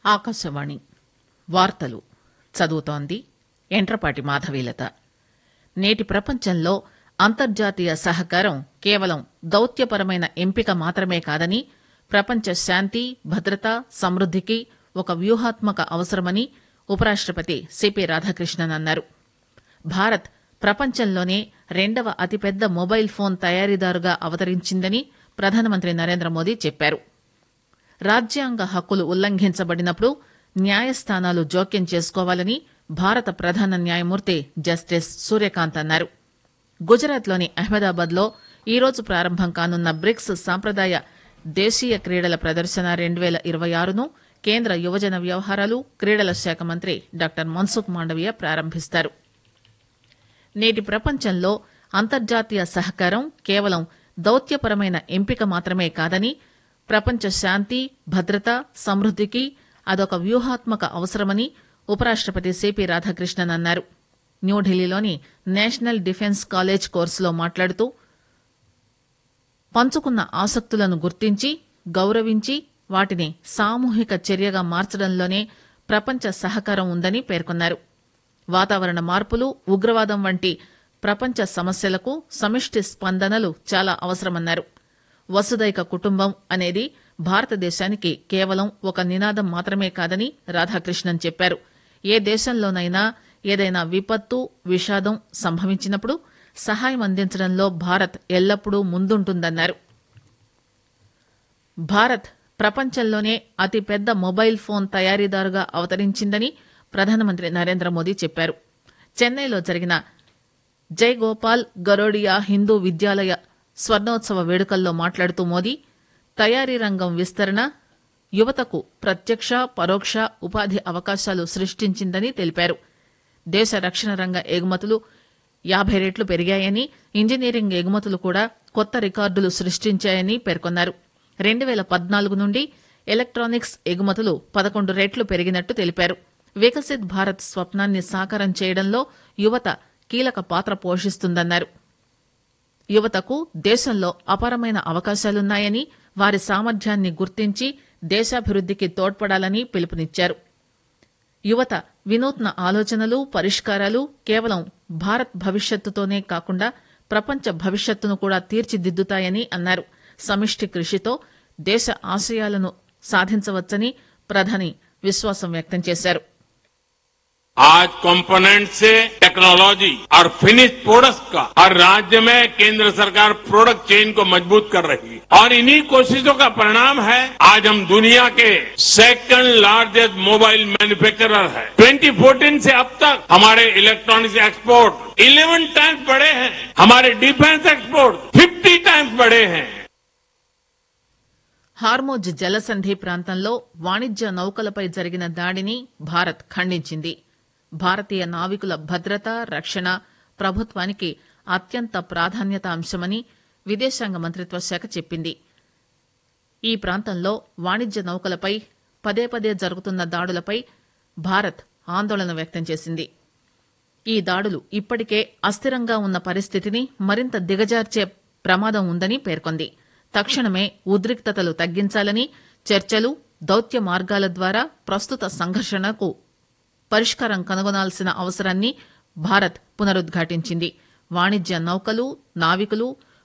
ఆకాశవాణి వార్తలు చదువుతోంది ఎంట్రపాటి మాధవీలత నేటి ప్రపంచంలో అంతర్జాతీయ సహకారం కేవలం దౌత్యపరమైన ఎంపిక మాత్రమే కాదని ప్రపంచ శాంతి భద్రత సమృద్దికి ఒక వ్యూహాత్మక అవసరమని ఉపరాష్టపతి సిపి రాధాకృష్ణన్ అన్నారు భారత్ ప్రపంచంలోనే రెండవ అతిపెద్ద మొబైల్ ఫోన్ తయారీదారుగా అవతరించిందని ప్రధానమంత్రి నరేంద్ర మోదీ చెప్పారు రాజ్యాంగ హక్కులు ఉల్లంఘించబడినప్పుడు న్యాయస్థానాలు జోక్యం చేసుకోవాలని భారత ప్రధాన న్యాయమూర్తి జస్టిస్ సూర్యకాంత్ అన్నారు గుజరాత్లోని అహ్మదాబాద్ లో ఈరోజు ప్రారంభం కానున్న బ్రిక్స్ సాంప్రదాయ దేశీయ క్రీడల ప్రదర్శన రెండు పేల ఇరవై ఆరును కేంద్ర యువజన వ్యవహారాలు క్రీడల శాఖ మంత్రి డాక్టర్ మన్సుఖ్ మాండవీయ ప్రారంభిస్తారు నేటి ప్రపంచంలో అంతర్జాతీయ సహకారం కేవలం దౌత్యపరమైన ఎంపిక మాత్రమే కాదని ప్రపంచ శాంతి భద్రత సమృద్దికి అదొక వ్యూహాత్మక అవసరమని ఉపరాష్టపతి సిపి రాధాకృష్ణన్ అన్నారు న్యూఢిల్లీలోని నేషనల్ డిఫెన్స్ కాలేజ్ కోర్సులో మాట్లాడుతూ పంచుకున్న ఆసక్తులను గుర్తించి గౌరవించి వాటిని సామూహిక చర్యగా మార్చడంలోనే ప్రపంచ సహకారం ఉందని పేర్కొన్నారు వాతావరణ మార్పులు ఉగ్రవాదం వంటి ప్రపంచ సమస్యలకు సమిష్టి స్పందనలు చాలా అవసరమన్నారు వసుదైక కుటుంబం అనేది భారతదేశానికి కేవలం ఒక నినాదం మాత్రమే కాదని రాధాకృష్ణన్ చెప్పారు ఏ దేశంలోనైనా ఏదైనా విపత్తు విషాదం సంభవించినప్పుడు సహాయం అందించడంలో భారత్ ఎల్లప్పుడూ ముందుంటుందన్నారు భారత్ ప్రపంచంలోనే అతిపెద్ద మొబైల్ ఫోన్ తయారీదారుగా అవతరించిందని ప్రధానమంత్రి నరేంద్ర మోదీ చెప్పారు చెన్నైలో జరిగిన జైగోపాల్ గరోడియా హిందూ విద్యాలయ స్వర్ణోత్సవ వేడుకల్లో మాట్లాడుతూ మోదీ తయారీ రంగం విస్తరణ యువతకు ప్రత్యక్ష పరోక్ష ఉపాధి అవకాశాలు సృష్టించిందని తెలిపారు దేశ రక్షణ రంగ ఎగుమతులు యాభై రెట్లు పెరిగాయని ఇంజనీరింగ్ ఎగుమతులు కూడా కొత్త రికార్డులు సృష్టించాయని పేర్కొన్నారు రెండు పేల పద్నాలుగు నుండి ఎలక్ట్రానిక్స్ ఎగుమతులు పదకొండు రెట్లు పెరిగినట్టు తెలిపారు వికసిత్ భారత్ స్వప్నాన్ని సాకారం చేయడంలో యువత కీలక పాత్ర పోషిస్తుందన్నారు యువతకు దేశంలో అపారమైన అవకాశాలున్నాయని వారి సామర్థ్యాన్ని గుర్తించి దేశాభివృద్దికి తోడ్పడాలని పిలుపునిచ్చారు యువత వినూత్న ఆలోచనలు పరిష్కారాలు కేవలం భారత్ భవిష్యత్తుతోనే కాకుండా ప్రపంచ భవిష్యత్తును కూడా తీర్చిదిద్దుతాయని అన్నారు సమిష్టి కృషితో దేశ ఆశయాలను సాధించవచ్చని ప్రధాని విశ్వాసం వ్యక్తం చేశారు आज कंपोनेंट से टेक्नोलॉजी और फिनिश प्रोडक्ट्स का हर राज्य में केंद्र सरकार प्रोडक्ट चेन को मजबूत कर रही है और इन्हीं कोशिशों का परिणाम है आज हम दुनिया के सेकंड लार्जेस्ट मोबाइल मैन्युफैक्चरर है 2014 से अब तक हमारे इलेक्ट्रॉनिक्स एक्सपोर्ट 11 टाइम्स बढ़े हैं हमारे डिफेंस एक्सपोर्ट 50 टाइम्स बढ़े हैं హార్మోజ్ జలసంధి ప్రాంతంలో వాణిజ్య నౌకలపై జరిగిన దాడిని భారత్ ఖండించింది భారతీయ నావికుల భద్రత రక్షణ ప్రభుత్వానికి అత్యంత ప్రాధాన్యత అంశమని విదేశాంగ మంత్రిత్వ శాఖ చెప్పింది ఈ ప్రాంతంలో వాణిజ్య నౌకలపై పదే పదే జరుగుతున్న దాడులపై భారత్ ఆందోళన వ్యక్తం చేసింది ఈ దాడులు ఇప్పటికే అస్థిరంగా ఉన్న పరిస్థితిని మరింత దిగజార్చే ప్రమాదం ఉందని పేర్కొంది తక్షణమే ఉద్రిక్తతలు తగ్గించాలని చర్చలు దౌత్య మార్గాల ద్వారా ప్రస్తుత సంఘర్షణకు పరిష్కారం కనుగొనాల్సిన అవసరాన్ని భారత్ పునరుద్ఘాటించింది వాణిజ్య నౌకలు నావికులు